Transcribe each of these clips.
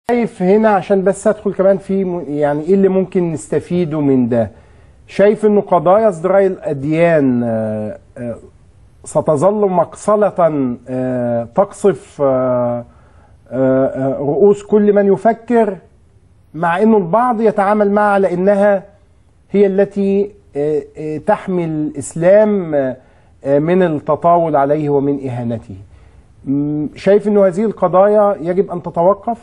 شايف هنا عشان بس ادخل كمان في م- يعني ايه اللي ممكن نستفيده من ده شايف انه قضايا ازدراء الاديان آه، آه، ستظل مقصلة آه، تقصف آه، آه، آه، رؤوس كل من يفكر مع انه البعض يتعامل معها على انها هي التي آه، آه، تحمي الاسلام آه، آه، من التطاول عليه ومن اهانته م- شايف انه هذه القضايا يجب ان تتوقف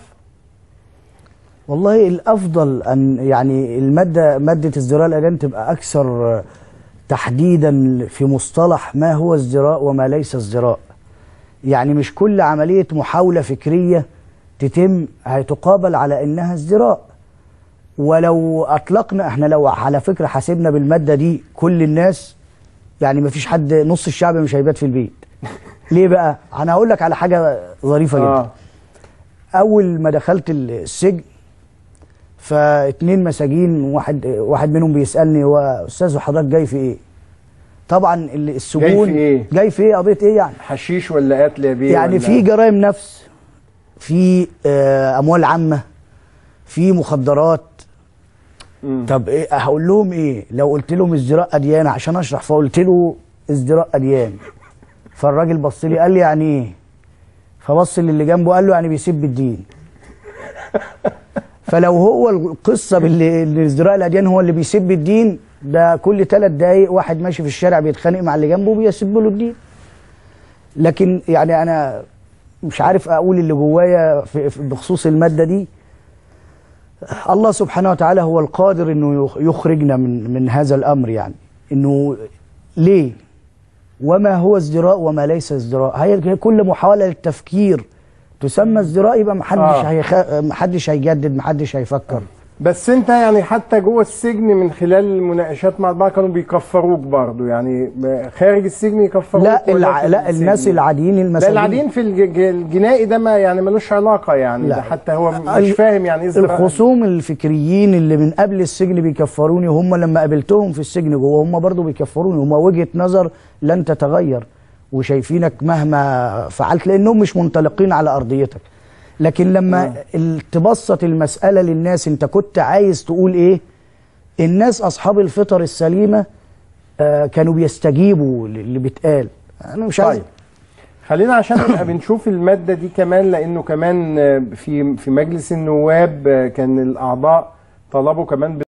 والله الافضل ان يعني الماده ماده ازدراء الاديان تبقى اكثر تحديدا في مصطلح ما هو ازدراء وما ليس ازدراء يعني مش كل عمليه محاوله فكريه تتم هتقابل على انها ازدراء ولو اطلقنا احنا لو على فكره حاسبنا بالماده دي كل الناس يعني ما فيش حد نص الشعب مش هيبات في البيت ليه بقى انا هقول لك على حاجه ظريفه جدا آه. اول ما دخلت السجن فاتنين مساجين واحد واحد منهم بيسالني هو استاذ حضرتك جاي في ايه طبعا ال- السجون جاي في إيه؟ جاي في ايه قضيه ايه يعني حشيش ولا قتل يا بيه يعني ولا- في جرائم نفس في آه، اموال عامه في مخدرات مم. طب ايه هقول لهم ايه لو قلت لهم ازدراء اديان عشان اشرح فقلت له ازدراء اديان فالراجل بص لي قال لي يعني ايه فبص للي جنبه قال له يعني بيسب الدين فلو هو القصه باللي اللي ازدراء الاديان هو اللي بيسب الدين ده كل ثلاث دقايق واحد ماشي في الشارع بيتخانق مع اللي جنبه بيسب له الدين لكن يعني انا مش عارف اقول اللي جوايا في في- بخصوص الماده دي الله سبحانه وتعالى هو القادر انه يخ- يخرجنا من من هذا الامر يعني انه ليه وما هو ازدراء وما ليس ازدراء هي هي كل محاوله للتفكير تسمى ازدراء يبقى محدش آه. هيخ... محدش هيجدد محدش هيفكر بس انت يعني حتى جوه السجن من خلال المناقشات مع بعض كانوا بيكفروك برضو يعني خارج السجن يكفروك لا ولا الع... في لا السجن؟ الناس العاديين لا المساجين العاديين في الج- الجنائي ده ما يعني ملوش علاقه يعني لا. ده حتى هو مش ال- فاهم يعني ايه ازدراء الخصوم الفكريين اللي من قبل السجن بيكفروني هم لما قابلتهم في السجن جوه هم برضو بيكفروني هم وجهة نظر لن تتغير وشايفينك مهما فعلت لانهم مش منطلقين على ارضيتك لكن لما ال- تبسط المسألة للناس انت كنت عايز تقول ايه الناس اصحاب الفطر السليمة آه كانوا بيستجيبوا اللي بيتقال انا مش عايز طيب خلينا عشان نبقى بنشوف المادة دي كمان لأنه كمان آه، في في مجلس النواب آه، كان الأعضاء طلبوا كمان